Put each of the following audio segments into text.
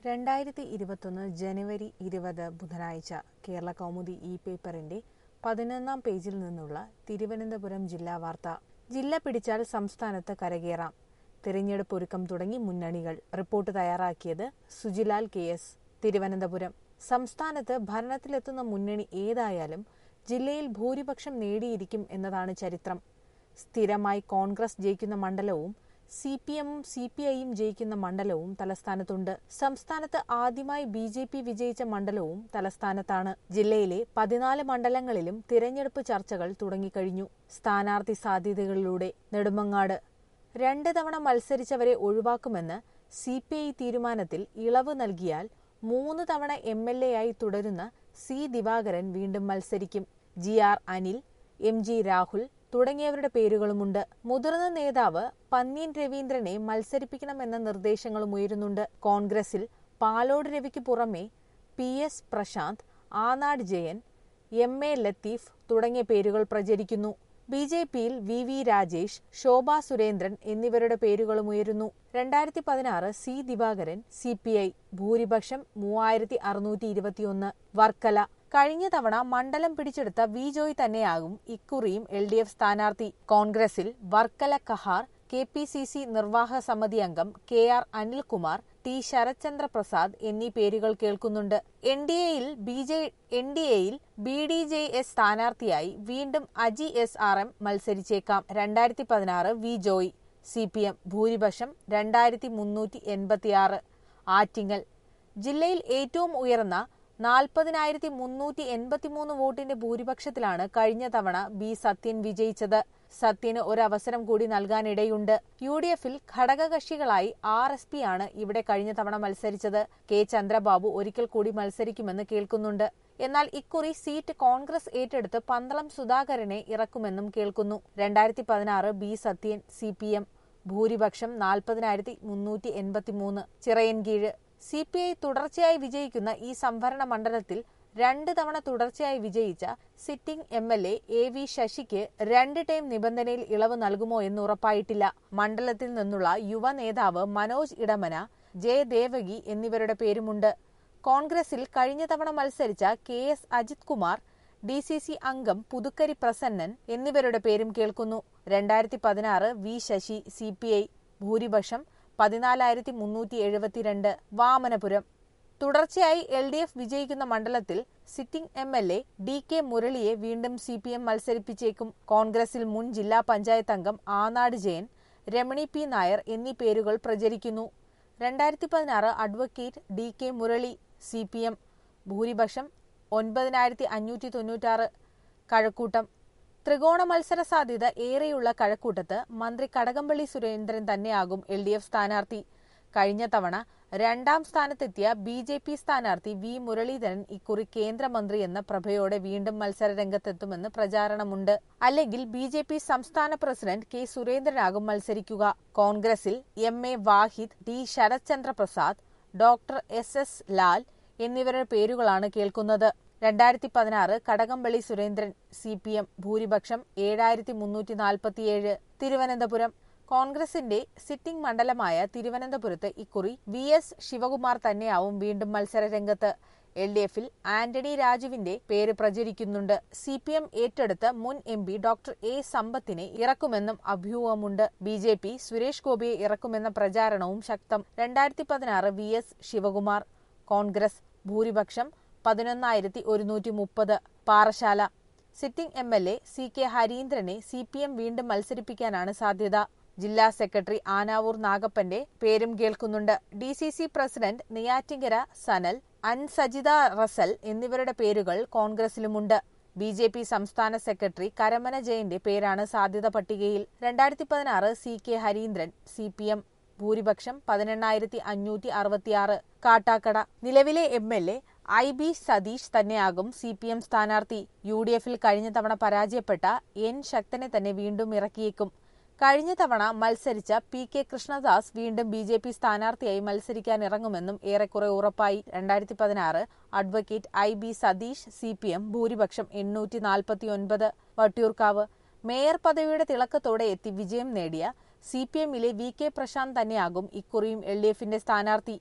രണ്ടായിരത്തി ഇരുപത്തൊന്ന് ജനുവരി ഇരുപത് ബുധനാഴ്ച കേരള കൗമുദി ഇ പേപ്പറിന്റെ പതിനൊന്നാം പേജിൽ നിന്നുള്ള തിരുവനന്തപുരം ജില്ലാ വാർത്ത ജില്ല പിടിച്ചാൽ സംസ്ഥാനത്ത് കരകയറാം തിരഞ്ഞെടുപ്പ് ഒരുക്കം തുടങ്ങി മുന്നണികൾ റിപ്പോർട്ട് തയ്യാറാക്കിയത് സുജിലാൽ കെ എസ് തിരുവനന്തപുരം സംസ്ഥാനത്ത് ഭരണത്തിലെത്തുന്ന മുന്നണി ഏതായാലും ജില്ലയിൽ ഭൂരിപക്ഷം നേടിയിരിക്കും എന്നതാണ് ചരിത്രം സ്ഥിരമായി കോൺഗ്രസ് ജയിക്കുന്ന മണ്ഡലവും സി പി എമ്മും സി പി ഐയും ജയിക്കുന്ന മണ്ഡലവും തലസ്ഥാനത്തുണ്ട് സംസ്ഥാനത്ത് ആദ്യമായി ബി ജെ പി വിജയിച്ച മണ്ഡലവും തലസ്ഥാനത്താണ് ജില്ലയിലെ പതിനാല് മണ്ഡലങ്ങളിലും തിരഞ്ഞെടുപ്പ് ചർച്ചകൾ തുടങ്ങിക്കഴിഞ്ഞു സ്ഥാനാർത്ഥി സാധ്യതകളിലൂടെ നെടുമങ്ങാട് രണ്ട് തവണ മത്സരിച്ചവരെ ഒഴിവാക്കുമെന്ന് സി പി ഐ തീരുമാനത്തിൽ ഇളവ് നൽകിയാൽ മൂന്ന് തവണ എം എൽ എ ആയി തുടരുന്ന സി ദിവാകരൻ വീണ്ടും മത്സരിക്കും G R Anil M G Rahul തുടങ്ങിയവരുടെ പേരുകളുമുണ്ട് മുതിർന്ന നേതാവ് പന്ന്യൻ രവീന്ദ്രനെ മത്സരിപ്പിക്കണമെന്ന നിർദ്ദേശങ്ങളും ഉയരുന്നുണ്ട് കോൺഗ്രസിൽ പാലോട് രവിക്ക് പുറമെ P S Prasanth Anad Jayan M A Latheef തുടങ്ങിയ പേരുകൾ പ്രചരിക്കുന്നു ബി ജെ പിയിൽ വി വി രാജേഷ് ശോഭ സുരേന്ദ്രൻ എന്നിവരുടെ പേരുകളും ഉയരുന്നു രണ്ടായിരത്തി പതിനാറ് C Divakaran C P I ഭൂരിപക്ഷം മൂവായിരത്തി അറുന്നൂറ്റി ഇരുപത്തിയൊന്ന് വർക്കല കഴിഞ്ഞ തവണ മണ്ഡലം പിടിച്ചെടുത്ത വി ജോയ് തന്നെയാകും ഇക്കുറിയും എൽ ഡി എഫ് സ്ഥാനാർത്ഥി കോൺഗ്രസിൽ Varkala Kahar K P C C നിർവാഹക സമിതി അംഗം K R Anilkumar T Sarathchandra Prasad എന്നീ പേരുകൾ കേൾക്കുന്നുണ്ട് എൻ ഡി എയിൽ ബി ജെ എൻ ഡി എയിൽ ബി ഡി ജെ എസ് സ്ഥാനാർത്ഥിയായി വീണ്ടും അജി എസ് ആർ എം മത്സരിച്ചേക്കാം രണ്ടായിരത്തി പതിനാറ് V Joy C P M ഭൂരിപക്ഷം രണ്ടായിരത്തി മുന്നൂറ്റി എൺപത്തിയാറ് ആറ്റിങ്ങൽ ജില്ലയിൽ ഏറ്റവും ഉയർന്ന നാൽപ്പതിനായിരത്തി മുന്നൂറ്റി എൺപത്തിമൂന്ന് വോട്ടിന്റെ ഭൂരിപക്ഷത്തിലാണ് കഴിഞ്ഞ തവണ ബി സത്യൻ വിജയിച്ചത് സത്യന് ഒരവസരം കൂടി നൽകാനിടയുണ്ട് യു ഡി എഫിൽ ഘടകകക്ഷികളായി ആർ എസ് പി ആണ് ഇവിടെ കഴിഞ്ഞ തവണ മത്സരിച്ചത് കെ ചന്ദ്രബാബു ഒരിക്കൽ കൂടി മത്സരിക്കുമെന്ന് കേൾക്കുന്നുണ്ട് എന്നാൽ ഇക്കുറി സീറ്റ് കോൺഗ്രസ് ഏറ്റെടുത്ത് പന്തളം സുധാകരനെ ഇറക്കുമെന്നും കേൾക്കുന്നു രണ്ടായിരത്തി പതിനാറ് B Sathyan C P M ഭൂരിപക്ഷം നാൽപ്പതിനായിരത്തി മുന്നൂറ്റി എൺപത്തിമൂന്ന് ചിറയൻകീഴ് സി പി ഐ തുടർച്ചയായി വിജയിക്കുന്ന ഈ സംവരണ മണ്ഡലത്തിൽ രണ്ട് തവണ തുടർച്ചയായി വിജയിച്ച sitting M L A A V ശശിക്ക് രണ്ട് ടൈം നിബന്ധനയിൽ ഇളവ് നൽകുമോ എന്ന് ഉറപ്പായിട്ടില്ല മണ്ഡലത്തിൽ നിന്നുള്ള യുവ നേതാവ് മനോജ് ഇടമന ജെ ദേവകി എന്നിവരുടെ പേരുമുണ്ട് കോൺഗ്രസിൽ കഴിഞ്ഞ തവണ മത്സരിച്ച K S Ajith Kumar D C C അംഗം പുതുക്കരി പ്രസന്നൻ എന്നിവരുടെ പേരും കേൾക്കുന്നു രണ്ടായിരത്തി പതിനാറ് V Sasi C P I ഭൂരിപക്ഷം പതിനാലായിരത്തി മുന്നൂറ്റി എഴുപത്തിരണ്ട് വാമനപുരം തുടർച്ചയായി എൽ ഡി എഫ് വിജയിക്കുന്ന മണ്ഡലത്തിൽ sitting M L A D K മുരളിയെ വീണ്ടും സി പി എം മത്സരിപ്പിച്ചേക്കും കോൺഗ്രസിൽ മുൻ ജില്ലാ പഞ്ചായത്ത് അംഗം ആനാട് ജയൻ രമണി പി നായർ എന്നീ പേരുകൾ പ്രചരിക്കുന്നു രണ്ടായിരത്തി പതിനാറ് advocate D K Murali C P M ഭൂരിപക്ഷം ഒൻപതിനായിരത്തി അഞ്ഞൂറ്റി തൊണ്ണൂറ്റാറ് കഴക്കൂട്ടം ത്രികോണ മത്സര സാധ്യത ഏറെയുള്ള കഴക്കൂട്ടത്ത് മന്ത്രി കടകംപള്ളി സുരേന്ദ്രൻ തന്നെയാകും എൽ ഡി എഫ് സ്ഥാനാർത്ഥി കഴിഞ്ഞ തവണ രണ്ടാം സ്ഥാനത്തെത്തിയ ബി ജെ പി സ്ഥാനാർത്ഥി വി മുരളീധരൻ ഇക്കുറി കേന്ദ്രമന്ത്രി എന്ന പ്രഭയോടെ വീണ്ടും മത്സര രംഗത്തെത്തുമെന്ന് പ്രചാരണമുണ്ട് അല്ലെങ്കിൽ ബി ജെ പി സംസ്ഥാന പ്രസിഡന്റ് കെ സുരേന്ദ്രനാകും മത്സരിക്കുക കോൺഗ്രസിൽ M A Wahid T Sarathchandra Prasad doctor S S Lal എന്നിവരുടെ പേരുകളാണ് കേൾക്കുന്നത് രണ്ടായിരത്തി പതിനാറ് Kadakampally Surendran C P M ഭൂരിപക്ഷം ഏഴായിരത്തി മുന്നൂറ്റി നാൽപ്പത്തിയേഴ് തിരുവനന്തപുരം കോൺഗ്രസിന്റെ സിറ്റിംഗ് മണ്ഡലമായ തിരുവനന്തപുരത്ത് ഇക്കുറി വി എസ് ശിവകുമാർ തന്നെയാവും വീണ്ടും മത്സര രംഗത്ത് എൽ ഡി എഫിൽ ആന്റണി രാജുവിന്റെ പേര് പ്രചരിക്കുന്നുണ്ട് സി പി എം ഏറ്റെടുത്ത് മുൻ എം പി ഡോക്ടർ എ സമ്പത്തിനെ ഇറക്കുമെന്നും അഭ്യൂഹമുണ്ട് ബി ജെ പി സുരേഷ് ഗോപിയെ ഇറക്കുമെന്ന പ്രചാരണവും ശക്തം രണ്ടായിരത്തി പതിനാറ് വി എസ് ശിവകുമാർ കോൺഗ്രസ് ഭൂരിപക്ഷം പതിനൊന്നായിരത്തി ഒരുന്നൂറ്റി മുപ്പത് Parassala sitting M L A C K ഹരീന്ദ്രനെ സി പി എം വീണ്ടും മത്സരിപ്പിക്കാനാണ് സാധ്യത ജില്ലാ സെക്രട്ടറി ആനാവൂർ നാഗപ്പന്റെ പേരും കേൾക്കുന്നുണ്ട് D C C president Neyyattinkara Sanal Ansajitha Russell എന്നിവരുടെ പേരുകൾ കോൺഗ്രസിലുമുണ്ട് ബി ജെ പി സംസ്ഥാന സെക്രട്ടറി കരമന ജയന്റെ പേരാണ് സാധ്യത പട്ടികയിൽ രണ്ടായിരത്തി പതിനാറ് C K Hareendran C P M ഭൂരിപക്ഷം പതിനെണ്ണായിരത്തി അഞ്ഞൂറ്റി അറുപത്തിയാറ് കാട്ടാക്കട നിലവിലെ M L A I B Satheesh തന്നെയാകും സി പി എം സ്ഥാനാർത്ഥി യു ഡി എഫിൽ കഴിഞ്ഞ തവണ പരാജയപ്പെട്ട എൻ ശക്തനെ തന്നെ വീണ്ടും ഇറക്കിയേക്കും കഴിഞ്ഞ തവണ മത്സരിച്ച പി കെ കൃഷ്ണദാസ് വീണ്ടും ബി ജെ പി സ്ഥാനാർത്ഥിയായി മത്സരിക്കാൻ ഇറങ്ങുമെന്നും ഏറെക്കുറെ ഉറപ്പായി രണ്ടായിരത്തി പതിനാറ് advocate I B Satheesh C P M ഭൂരിപക്ഷം എണ്ണൂറ്റി നാൽപ്പത്തിയൊൻപത് വട്ടിയൂർക്കാവ് മേയർ പദവിയുടെ തിളക്കത്തോടെ എത്തി വിജയം നേടിയ സി പി എമ്മിലെ വി കെ പ്രശാന്ത് തന്നെയാകും ഇക്കുറിയും എൽ ഡി എഫിന്റെ സ്ഥാനാർത്ഥി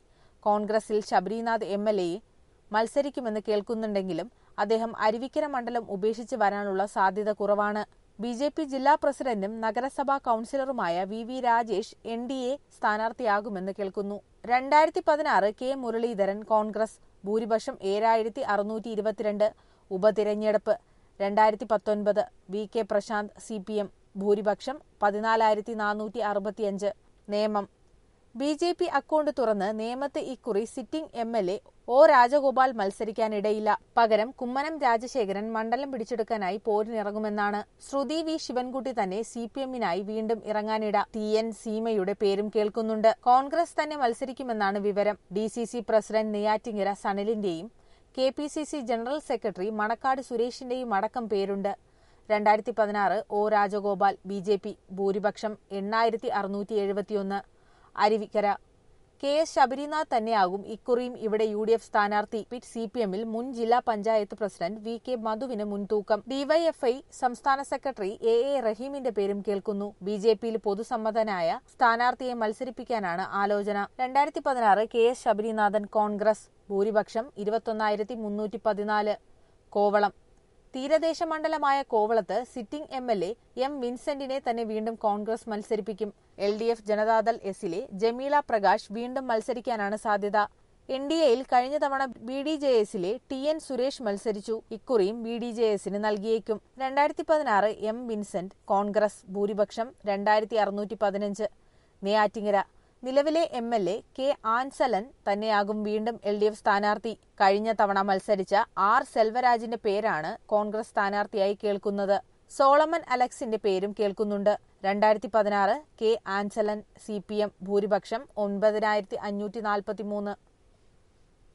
കോൺഗ്രസിൽ ശബരിനാഥ് എം എൽ എ മത്സരിക്കുമെന്ന് കേൾക്കുന്നുണ്ടെങ്കിലും അദ്ദേഹം അരുവിക്കര മണ്ഡലം ഉപേക്ഷിച്ച് വരാനുള്ള സാധ്യത കുറവാണ് ബി ജെ പി ജില്ലാ പ്രസിഡന്റും നഗരസഭാ കൌൺസിലറുമായ V V Rajesh N D A സ്ഥാനാർത്ഥിയാകുമെന്ന് കേൾക്കുന്നു രണ്ടായിരത്തി പതിനാറ് കെ മുരളീധരൻ കോൺഗ്രസ് ഭൂരിപക്ഷം ഏഴായിരത്തി അറുന്നൂറ്റി ഇരുപത്തിരണ്ട് ഉപതിരഞ്ഞെടുപ്പ് രണ്ടായിരത്തി പത്തൊൻപത് V K Prasanth C P M ഭൂരിപക്ഷം പതിനാലായിരത്തി നാനൂറ്റി അറുപത്തിയഞ്ച് Nemam B J P account തുറന്ന് നേമത്തെ ഇക്കുറി sitting M L A O Rajagopal മത്സരിക്കാനിടയില്ല പകരം കുമ്മനം രാജശേഖരൻ മണ്ഡലം പിടിച്ചെടുക്കാനായി പോരിനിറങ്ങുമെന്നാണ് ശ്രുതി വി ശിവൻകുട്ടി തന്നെ സി പി എമ്മിനായി വീണ്ടും ഇറങ്ങാനിട ടി എൻ സീമയുടെ പേരും കേൾക്കുന്നുണ്ട് കോൺഗ്രസ് തന്നെ മത്സരിക്കുമെന്നാണ് വിവരം D C C president Neyyattinkara സണലിന്റെയും K P C C general secretary Manacaud സുരേഷിന്റെയും അടക്കം പേരുണ്ട് രണ്ടായിരത്തി പതിനാറ് O Rajagopal B J P ഭൂരിപക്ഷം എണ്ണായിരത്തി അറുന്നൂറ്റി എഴുപത്തിയൊന്ന് അരുവിക്കര കെ എസ് ശബരിനാഥ് തന്നെയാകും ഇക്കുറിയും ഇവിടെ യു ഡി എഫ് സ്ഥാനാർത്ഥി പിറ്റ് സി പി എമ്മിൽ മുൻ ജില്ലാ പഞ്ചായത്ത് പ്രസിഡന്റ് വി കെ മധുവിന് മുൻതൂക്കം ഡിവൈഎഫ്ഐ സംസ്ഥാന സെക്രട്ടറി എ എ റഹീമിന്റെ പേരും കേൾക്കുന്നു ബി ജെ പിയിൽ പൊതുസമ്മതനായ സ്ഥാനാർത്ഥിയെ മത്സരിപ്പിക്കാനാണ് ആലോചന രണ്ടായിരത്തി പതിനാറ് കെ എസ് ശബരിനാഥൻ കോൺഗ്രസ് ഭൂരിപക്ഷം ഇരുപത്തൊന്നായിരത്തി മുന്നൂറ്റി പതിനാല് കോവളം തീരദേശ മണ്ഡലമായ കോവളത്ത് sitting M L A M വിൻസെന്റിനെ തന്നെ വീണ്ടും കോൺഗ്രസ് മത്സരിപ്പിക്കും എൽ ഡി എഫ് ജനതാദൾ എസിലെ ജമീല പ്രകാശ് വീണ്ടും മത്സരിക്കാനാണ് സാധ്യത എൻ ഡി എയിൽ കഴിഞ്ഞ തവണ ബി ഡി ജെ എസിലെ ടി എൻ സുരേഷ് മത്സരിച്ചു ഇക്കുറിയും ബി ഡി ജെ എസിന് നൽകിയേക്കും രണ്ടായിരത്തി പതിനാറ് എം വിൻസെന്റ് കോൺഗ്രസ് ഭൂരിപക്ഷം രണ്ടായിരത്തി അറുന്നൂറ്റി പതിനഞ്ച് നെയ്യാറ്റിങ്ങര നിലവിലെ M L A K Ansalan തന്നെയാകും വീണ്ടും എൽ ഡി എഫ് സ്ഥാനാർത്ഥി കഴിഞ്ഞ തവണ മത്സരിച്ച ആർ സെൽവരാജിന്റെ പേരാണ് കോൺഗ്രസ് സ്ഥാനാർത്ഥിയായി കേൾക്കുന്നത് സോളമൻ അലക്സിന്റെ പേരും കേൾക്കുന്നുണ്ട് രണ്ടായിരത്തി പതിനാറ് K Ansalan C P M ഭൂരിപക്ഷം ഒൻപതിനായിരത്തി അഞ്ഞൂറ്റി നാൽപ്പത്തി മൂന്ന്